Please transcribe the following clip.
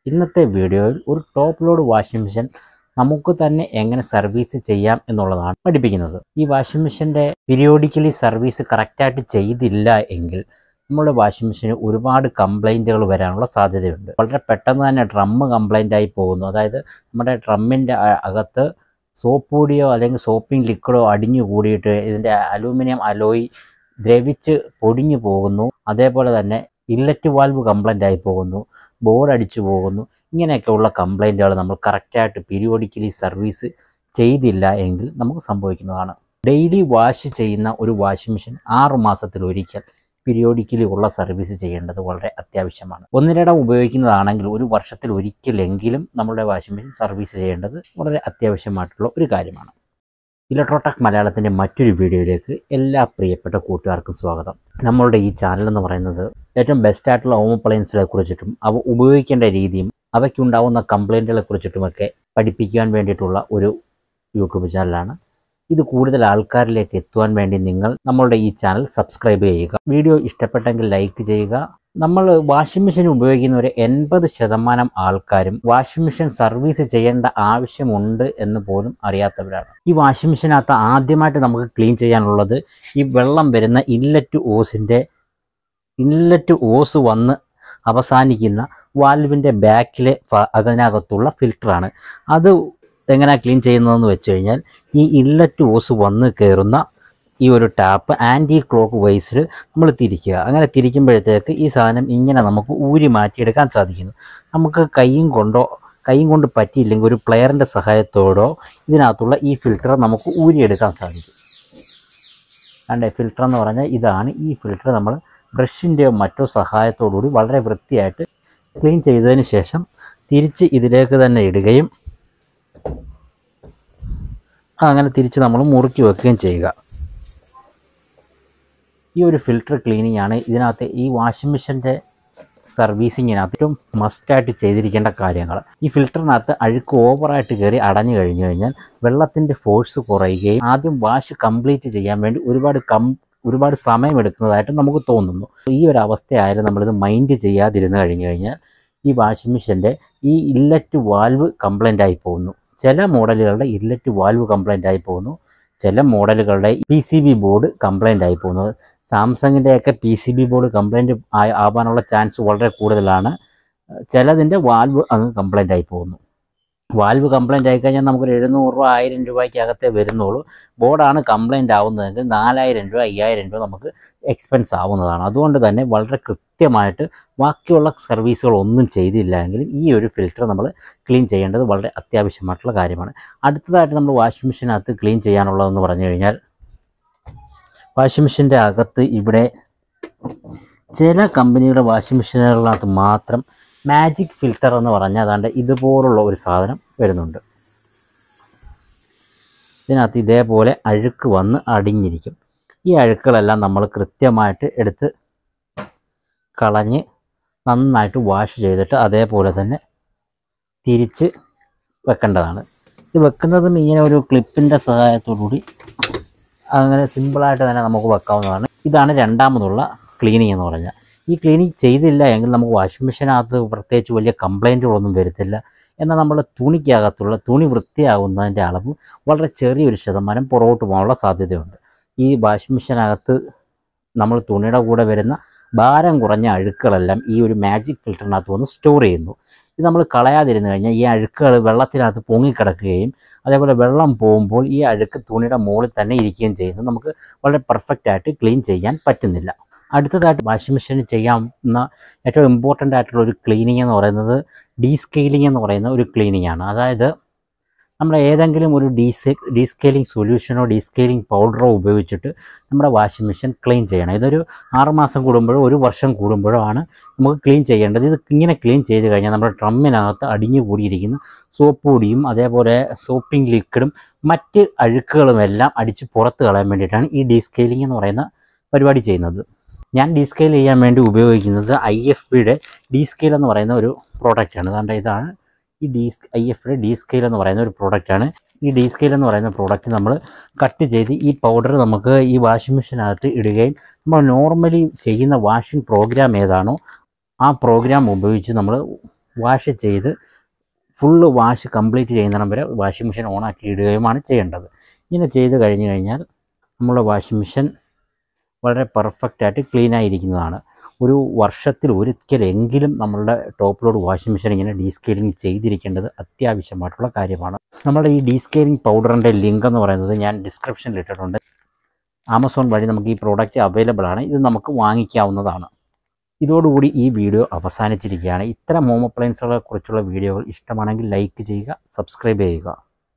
ഇന്നത്തെ വീഡിയോയിൽ ഒരു ടോപ്പ് ലോഡ് വാഷിംഗ് മെഷീൻ നമുക്ക് തന്നെ എങ്ങനെ സർവീസ് ചെയ്യാം എന്നുള്ളതാണ് പഠിപ്പിക്കുന്നത് ഈ വാഷിംഗ് മെഷീൻ്റെ പീരിയോഡിക്കലി സർവീസ് കറക്റ്റായിട്ട് ചെയ്തില്ല എങ്കിൽ നമ്മുടെ വാഷിംഗ് മെഷീന് ഒരുപാട് കംപ്ലൈൻറ്റുകൾ വരാനുള്ള സാധ്യതയുണ്ട് വളരെ പെട്ടെന്ന് തന്നെ ഡ്രമ്മ് കംപ്ലൈൻ്റ് ആയി പോകുന്നു അതായത് നമ്മുടെ ഡ്രമ്മിൻ്റെ അകത്ത് സോപ്പ് പൊടിയോ അല്ലെങ്കിൽ സോപ്പിംഗ് ലിക്വിഡോ അടിഞ്ഞു കൂടിയിട്ട് ഇതിൻ്റെ അലൂമിനിയം അലോയ് ദ്രവിച്ച് പൊടിഞ്ഞു പോകുന്നു അതേപോലെ തന്നെ ഇല്ലറ്റ് വാൽവ് കംപ്ലൈൻ്റ് ആയി പോകുന്നു ബോർഡ് അടിച്ചു പോകുന്നു ഇങ്ങനെയൊക്കെയുള്ള കംപ്ലൈൻറ്റുകൾ നമ്മൾ കറക്റ്റായിട്ട് പീരിയോഡിക്കലി സർവീസ് ചെയ്തില്ല എങ്കിൽ നമുക്ക് സംഭവിക്കുന്നതാണ് ഡെയിലി വാഷ് ചെയ്യുന്ന ഒരു വാഷിംഗ് മെഷീൻ ആറ് മാസത്തിൽ ഒരിക്കൽ പീരിയോഡിക്കലി ഉള്ള സർവീസ് ചെയ്യേണ്ടത് വളരെ അത്യാവശ്യമാണ് ഒന്നിനിടം ഉപയോഗിക്കുന്നതാണെങ്കിൽ ഒരു വർഷത്തിൽ ഒരിക്കലെങ്കിലും നമ്മുടെ വാഷിംഗ് മെഷീൻ സർവീസ് ചെയ്യേണ്ടത് വളരെ അത്യാവശ്യമായിട്ടുള്ള ഒരു കാര്യമാണ് ഇലക്ട്രോടെക് മലയാളത്തിൻ്റെ മറ്റൊരു വീഡിയോയിലേക്ക് എല്ലാ പ്രിയപ്പെട്ട കൂട്ടുകാർക്കും സ്വാഗതം നമ്മളുടെ ഈ ചാനൽ എന്ന് പറയുന്നത് ഏറ്റവും ബെസ്റ്റ് ആയിട്ടുള്ള ഹോം അപ്ലയൻസുകളെ കുറിച്ചിട്ടും അവ ഉപയോഗിക്കേണ്ട രീതിയും അവയ്ക്കുണ്ടാവുന്ന കംപ്ലൈൻറ്റുകളെ കുറിച്ചിട്ടുമൊക്കെ പഠിപ്പിക്കാൻ വേണ്ടിയിട്ടുള്ള ഒരു യൂട്യൂബ് ചാനലാണ് ഇത് കൂടുതൽ ആൾക്കാരിലേക്ക് എത്തുവാൻ വേണ്ടി നിങ്ങൾ നമ്മളുടെ ഈ ചാനൽ സബ്സ്ക്രൈബ് ചെയ്യുക വീഡിയോ ഇഷ്ടപ്പെട്ടെങ്കിൽ ലൈക്ക് ചെയ്യുക നമ്മൾ വാഷിംഗ് മെഷീൻ ഉപയോഗിക്കുന്ന ഒരു എൺപത് ശതമാനം ആൾക്കാരും വാഷിംഗ് മെഷീൻ സർവീസ് ചെയ്യേണ്ട ആവശ്യമുണ്ട് എന്ന് പോലും അറിയാത്തവരാണ് ഈ വാഷിംഗ് മെഷീനകത്ത് ആദ്യമായിട്ട് നമുക്ക് ക്ലീൻ ചെയ്യാനുള്ളത് ഈ വെള്ളം വരുന്ന ഇൻലെറ്റ് ഓസിൻ്റെ ഇൻലെറ്റ് ഓസ് വന്ന് അവസാനിക്കുന്ന വാൽവിൻ്റെ ബാക്കിലെ അതിനകത്തുള്ള ഫിൽറ്ററാണ് അത് എങ്ങനെയാണ് ക്ലീൻ ചെയ്യുന്നതെന്ന് വെച്ച് കഴിഞ്ഞാൽ ഈ ഇൻലെറ്റ് ഓസ് വന്ന് കയറുന്ന ഈ ഒരു ടാപ്പ് ആൻറ്റി ക്ലോക്ക് വൈസിൽ നമ്മൾ തിരിക്കുക അങ്ങനെ തിരിക്കുമ്പോഴത്തേക്ക് ഈ സാധനം ഇങ്ങനെ നമുക്ക് ഊരി മാറ്റിയെടുക്കാൻ സാധിക്കുന്നു നമുക്ക് കൈയും കൊണ്ടോ കൈയും കൊണ്ട് പറ്റിയില്ലെങ്കിൽ ഒരു പ്ലെയറിൻ്റെ സഹായത്തോടോ ഇതിനകത്തുള്ള ഈ ഫിൽറ്റർ നമുക്ക് ഊരിയെടുക്കാൻ സാധിക്കും കണ്ടേ ഫിൽറ്റർ എന്ന് പറഞ്ഞാൽ ഇതാണ് ഈ ഫിൽറ്റർ നമ്മൾ ബ്രഷിൻ്റെയോ മറ്റോ സഹായത്തോടുകൂടി വളരെ വൃത്തിയായിട്ട് ക്ലീൻ ചെയ്തതിന് ശേഷം തിരിച്ച് ഇതിലേക്ക് തന്നെ ഇടുകയും അങ്ങനെ തിരിച്ച് നമ്മൾ മുറുക്കി വെക്കുകയും ചെയ്യുക ഈ ഒരു ഫിൽറ്റർ ക്ലീനിങ് ആണ് ഇതിനകത്ത് ഈ വാഷിംഗ് മെഷീൻ്റെ സർവീസിങ്ങിനകത്ത് ഏറ്റവും മസ്റ്റായിട്ട് ചെയ്തിരിക്കേണ്ട കാര്യങ്ങൾ ഈ ഫിൽറ്ററിനകത്ത് അഴുക്ക് ഓവറായിട്ട് കയറി അടഞ്ഞു കഴിഞ്ഞു കഴിഞ്ഞാൽ വെള്ളത്തിൻ്റെ ഫോഴ്സ് കുറയുകയും ആദ്യം വാഷ് കംപ്ലീറ്റ് ചെയ്യാൻ വേണ്ടി ഒരുപാട് കം ഒരുപാട് സമയമെടുക്കുന്നതായിട്ട് നമുക്ക് തോന്നുന്നു ഈ ഒരു അവസ്ഥയായാലും നമ്മളിത് മൈൻഡ് ചെയ്യാതിരുന്ന് കഴിഞ്ഞു കഴിഞ്ഞാൽ ഈ വാഷിംഗ് മെഷീൻ്റെ ഈ ഇല്ലറ്റ് വാൽവ് കംപ്ലൈൻ്റ് ആയി പോകുന്നു ചില മോഡലുകളുടെ ഇല്ലറ്റ് വാൽവ് കംപ്ലൈൻ്റ് ആയി പോകുന്നു ചില മോഡലുകളുടെ P C B board complaint ആയി പോകുന്നു സാംസങ്ങിൻ്റെയൊക്കെ P C B board complaint ആവാനുള്ള ചാൻസ് വളരെ കൂടുതലാണ് ചിലതിൻ്റെ വാൽവ് അങ്ങ് കംപ്ലൈൻ്റ് ആയി പോകുന്നു വാൽവ് കംപ്ലൈൻ്റ് ആയി കഴിഞ്ഞാൽ നമുക്കൊരു എഴുന്നൂറ് രൂപ ആയിരം രൂപയ്ക്ക് അകത്തേ വരുന്നുള്ളൂ ബോർഡാണ് കംപ്ലൈൻ്റ് ആവുന്നതെങ്കിൽ നാലായിരം രൂപ അയ്യായിരം രൂപ നമുക്ക് എക്സ്പെൻസ് ആവുന്നതാണ് അതുകൊണ്ട് തന്നെ വളരെ കൃത്യമായിട്ട് ബാക്കിയുള്ള സർവീസുകൾ ഒന്നും ചെയ്തില്ല എങ്കിൽ ഈ ഒരു ഫിൽറ്റർ നമ്മൾ ക്ലീൻ ചെയ്യേണ്ടത് വളരെ അത്യാവശ്യമായിട്ടുള്ള കാര്യമാണ് അടുത്തതായിട്ട് നമ്മൾ വാഷിംഗ് മെഷീനകത്ത് ക്ലീൻ ചെയ്യാനുള്ളതെന്ന് പറഞ്ഞു കഴിഞ്ഞാൽ വാഷിംഗ് മെഷീൻ്റെ അകത്ത് ഇവിടെ ചില കമ്പനിയുടെ വാഷിംഗ് മെഷീനുകളിനകത്ത് മാത്രം മാജിക് ഫിൽറ്റർ എന്ന് പറഞ്ഞാൽ അതാണ്ട് ഇതുപോലുള്ള ഒരു സാധനം വരുന്നുണ്ട് ഇതിനകത്ത് ഇതേപോലെ അഴുക്ക് വന്ന് അടിഞ്ഞിരിക്കും ഈ അഴുക്കുകളെല്ലാം നമ്മൾ കൃത്യമായിട്ട് എടുത്ത് കളഞ്ഞ് നന്നായിട്ട് വാഷ് ചെയ്തിട്ട് അതേപോലെ തന്നെ തിരിച്ച് വെക്കേണ്ടതാണ് ഇത് വെക്കുന്നതും ഇങ്ങനെ ഒരു ക്ലിപ്പിൻ്റെ സഹായത്തോടുകൂടി അങ്ങനെ സിമ്പിളായിട്ട് തന്നെ നമുക്ക് വെക്കാവുന്നതാണ് ഇതാണ് രണ്ടാമതുള്ള ക്ലീനിങ് എന്ന് പറഞ്ഞാൽ ഈ ക്ലീനിങ് ചെയ്തില്ല എങ്കിൽ നമുക്ക് വാഷിംഗ് മെഷീനകത്ത് പ്രത്യേകിച്ച് വലിയ കംപ്ലൈൻറ്റുകളൊന്നും വരത്തില്ല എന്നാൽ നമ്മുടെ തുണിക്കകത്തുള്ള തുണി വൃത്തിയാകുന്നതിൻ്റെ അളവ് വളരെ ചെറിയൊരു ശതമാനം പുറകോട്ട് പോകാനുള്ള സാധ്യതയുണ്ട് ഈ വാഷിംഗ് മെഷീനകത്ത് നമ്മൾ തുണിയുടെ കൂടെ വരുന്ന ഭാരം കുറഞ്ഞ അഴുക്കുകളെല്ലാം ഈ ഒരു മാജിക് ഫിൽറ്ററിനകത്ത് വന്ന് സ്റ്റോർ ചെയ്യുന്നു ഇത് നമ്മൾ കളയാതിരുന്നു കഴിഞ്ഞാൽ ഈ അഴുക്കുകൾ വെള്ളത്തിനകത്ത് പൊങ്ങിക്കിടക്കുകയും അതേപോലെ വെള്ളം പോകുമ്പോൾ ഈ അഴുക്ക് തുണിയുടെ മുകളിൽ തന്നെ ഇരിക്കുകയും ചെയ്യുന്നു നമുക്ക് വളരെ പെർഫെക്റ്റ് ആയിട്ട് ക്ലീൻ ചെയ്യാൻ പറ്റുന്നില്ല അടുത്തതായിട്ട് വാഷിംഗ് മെഷീനിൽ ചെയ്യാവുന്ന ഏറ്റവും ഇമ്പോർട്ടൻ്റ് ആയിട്ടുള്ള ഒരു ക്ലീനിങ് എന്ന് പറയുന്നത് ഡീസ്കെയിലിംഗ് എന്ന് പറയുന്ന ഒരു ക്ലീനിങ് ആണ് അതായത് നമ്മൾ ഏതെങ്കിലും ഒരു ഡീസെ ഡീസ്കെയിലിംഗ് സൊല്യൂഷനോ ഡീസ്കെയിലിംഗ് പൗഡറോ ഉപയോഗിച്ചിട്ട് നമ്മുടെ വാഷിംഗ് മെഷീൻ ക്ലീൻ ചെയ്യണം ഇതൊരു ആറുമാസം കൂടുമ്പോഴോ ഒരു വർഷം കൂടുമ്പോഴോ ആണ് നമുക്ക് ക്ലീൻ ചെയ്യേണ്ടത് ഇത് ഇങ്ങനെ ക്ലീൻ ചെയ്ത് കഴിഞ്ഞാൽ നമ്മുടെ ഡ്രമ്മിനകത്ത് അടിഞ്ഞു കൂടിയിരിക്കുന്ന സോപ്പ് പൊടിയും അതേപോലെ സോപ്പിംഗ് ലിക്വിഡും മറ്റ് അഴുക്കുകളുമെല്ലാം അടിച്ച് പുറത്ത് കളയാൻ വേണ്ടിയിട്ടാണ് ഈ ഡീസ്കെയിലിംഗ് എന്ന് പറയുന്ന പരിപാടി ചെയ്യുന്നത് ഞാൻ ഡീസ്കെയിൽ ചെയ്യാൻ വേണ്ടി ഉപയോഗിക്കുന്നത് ഐ എഫ് ബിയുടെ ഡീസ്കെയിൽ എന്ന് പറയുന്ന ഒരു പ്രോഡക്റ്റാണ് അതുകൊണ്ട് ഇതാണ് ഈ ഡി ഐ എഫിയുടെ ഡി സ്കെയിൽ എന്ന് പറയുന്ന ഒരു പ്രോഡക്റ്റാണ് ഈ ഡി സ്കെയിൽ എന്ന് പറയുന്ന പ്രോഡക്റ്റ് നമ്മൾ കട്ട് ചെയ്ത് ഈ പൗഡർ നമുക്ക് ഈ വാഷിംഗ് മെഷീനകത്ത് ഇടുകയും നമ്മൾ നോർമലി ചെയ്യുന്ന വാഷിംഗ് പ്രോഗ്രാം ഏതാണോ ആ പ്രോഗ്രാം ഉപയോഗിച്ച് നമ്മൾ വാഷ് ചെയ്ത് ഫുള്ള് വാഷ് കംപ്ലീറ്റ് ചെയ്യുന്നിടം വരെ വാഷിംഗ് മെഷീൻ ഓണാക്കി ഇടുകയുമാണ് ചെയ്യേണ്ടത് ഇങ്ങനെ ചെയ്ത് കഴിഞ്ഞ് കഴിഞ്ഞാൽ നമ്മുടെ വാഷിംഗ് മെഷീൻ വളരെ പെർഫെക്റ്റായിട്ട് ക്ലീൻ ആയിരിക്കുന്നതാണ് ഒരു വർഷത്തിൽ ഒരിക്കലെങ്കിലും നമ്മളുടെ ടോപ്പ് ലോഡ് വാഷിംഗ് മെഷീൻ ഇങ്ങനെ ഡീസ്കെയിലിംഗ് ചെയ്തിരിക്കേണ്ടത് അത്യാവശ്യമായിട്ടുള്ള കാര്യമാണ് നമ്മുടെ ഈ ഡീസ്കെയിലിംഗ് പൗഡറിൻ്റെ ലിങ്ക് എന്ന് പറയുന്നത് ഞാൻ ഡിസ്ക്രിപ്ഷനിൽ ഇട്ടിട്ടുണ്ട് ആമസോൺ വഴി നമുക്ക് ഈ പ്രോഡക്റ്റ് അവൈലബിൾ ആണ് ഇത് നമുക്ക് വാങ്ങിക്കാവുന്നതാണ് ഇതോടുകൂടി ഈ വീഡിയോ അവസാനിച്ചിരിക്കുകയാണ് ഇത്തരം ഹോം അപ്ലയൻസുകളെ കുറിച്ചുള്ള വീഡിയോകൾ ഇഷ്ടമാണെങ്കിൽ ലൈക്ക് ചെയ്യുക സബ്സ്ക്രൈബ് ചെയ്യുക